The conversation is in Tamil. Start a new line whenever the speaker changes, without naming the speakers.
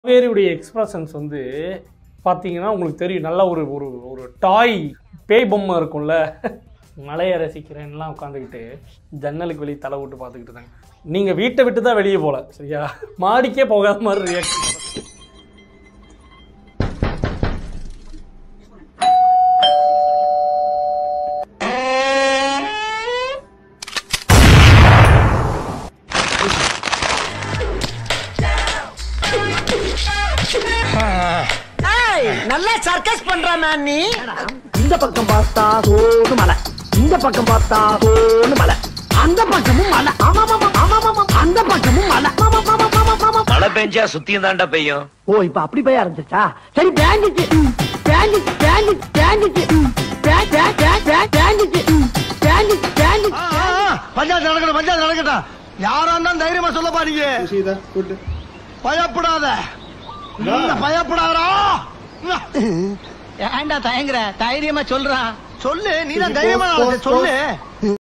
காவேரியுடைய எக்ஸ்பிரஷன்ஸ் வந்து பார்த்தீங்கன்னா உங்களுக்கு தெரியும் நல்ல ஒரு ஒரு ஒரு டாய் பேய் பொம்மை இருக்கும்ல மலையை ரசிக்கிறேன்லாம் உட்காந்துக்கிட்டு ஜன்னலுக்கு வெளியே தலை விட்டு பார்த்துக்கிட்டு இருந்தாங்க நீங்கள் வீட்டை விட்டு தான் வெளியே போகல சரியா மாடிக்கே போகாத மாதிரி ரியாக்ஷன்
நல்லா சர்க்கஸ் பண்ற மேன் நீ
இந்த பக்கம் பார்த்தா சோனு மலை இந்த பக்கம் பார்த்தா சோனு மலை அந்த பக்கமும் மலை ஆமா ஆமா ஆமா ஆமா அந்த பக்கமும் மலை ஆமா ஆமா ஆமா ஆமா
மழை பெஞ்சா சுத்தியும் தாண்டா பெய்யும்
ஓ இப்ப அப்படி போய் ஆரம்பிச்சிருச்சா சரி பேஞ்சிச்சு பேஞ்சிச்சு பேஞ்சிச்சு பேஞ்சிச்சு பேஞ்சிச்சு பேஞ்சிச்சு பேஞ்சிச்சு
பஞ்சாயத்து நடக்கட்டும் பஞ்சாயத்து நடக்கட்டும் யாரா இருந்தாலும் தைரியமா சொல்ல பாருங்க பயப்படாத இந்த பயப்படாதா ஏன்டா தயங்குற தைரியமா சொல்றான் சொல்லு நீ தான் தைரியமா சொல்லு